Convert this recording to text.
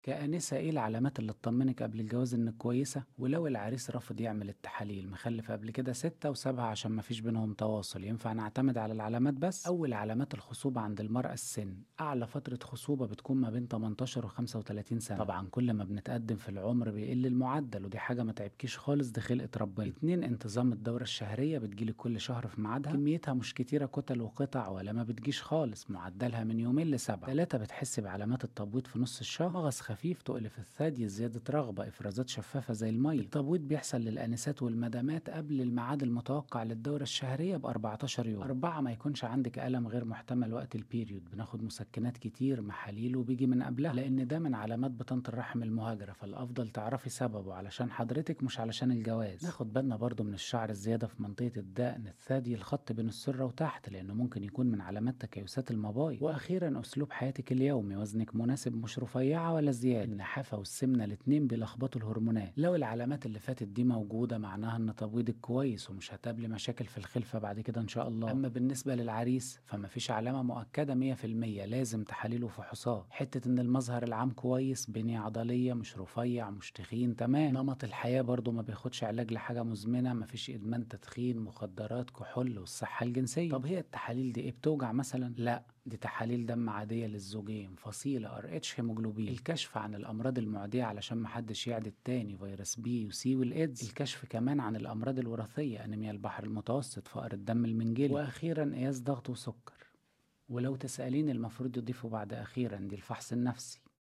كآنسة إيه العلامات اللي تطمنك قبل الجواز إنك كويسة؟ ولو العريس رافض يعمل التحاليل مخلف قبل كده ستة وسبعة عشان مفيش بينهم تواصل ينفع نعتمد على العلامات بس؟ أول علامات الخصوبة عند المرأة السن أعلى فترة خصوبة بتكون ما بين 18 و 35 سنة طبعا كل ما بنتقدم في العمر بيقل المعدل ودي حاجة ما تعبكيش خالص دي خلقة ربنا اتنين انتظام الدورة الشهرية بتجيلك كل شهر في ميعادها كميتها مش كتيرة كتل وقطع ولا ما بتجيش خالص معدلها من يومين لسبعة تلاتة بتحس بعلامات التبويض في نص الشهر مغص خفيف تؤلف الثدي زيادة رغبة إفرازات شفافة زي المية التبويض بيحصل للآنسات والمدامات قبل الميعاد المتوقع للدورة الشهرية ب 14 يوم أربعة ما يكونش عندك ألم غير محتمل وقت البيريود بناخد مسكنات كتير محاليل وبيجي من قبلها لأن ده من علامات بطانة الرحم المهاجرة فالأفضل تعرفي سببه علشان حضرتك مش علشان الجواز ناخد بالنا برضو من الشعر الزيادة في منطقة الدقن الثدي الخط بين السرة وتحت لأنه ممكن يكون من علامات تكيسات المبايض وأخيرا أسلوب حياتك اليومي وزنك مناسب مش رفيعة ولا زيادة النحافة والسمنة الاتنين بيلخبطوا الهرمونات لو العلامات اللي فاتت دي موجودة معناها ان تبويضك كويس ومش هتقابلي مشاكل في الخلفة بعد كده ان شاء الله اما بالنسبة للعريس فما فيش علامة مؤكدة 100% لازم تحاليل وفحوصات حتة ان المظهر العام كويس بنية عضلية مش رفيع مش تخين تمام نمط الحياة برضو ما بياخدش علاج لحاجة مزمنة ما فيش ادمان تدخين مخدرات كحول والصحة الجنسية طب هي التحاليل دي ايه بتوجع مثلا لا دي تحاليل دم عادية للزوجين فصيلة ار اتش هيموجلوبين الكشف عن الأمراض المعدية علشان محدش يعدي التاني فيروس بي وسي والإيدز الكشف كمان عن الأمراض الوراثية أنيميا البحر المتوسط فقر الدم المنجلي وأخيرا قياس ضغط وسكر ولو تسألين المفروض يضيفوا بعد أخيرا دي الفحص النفسي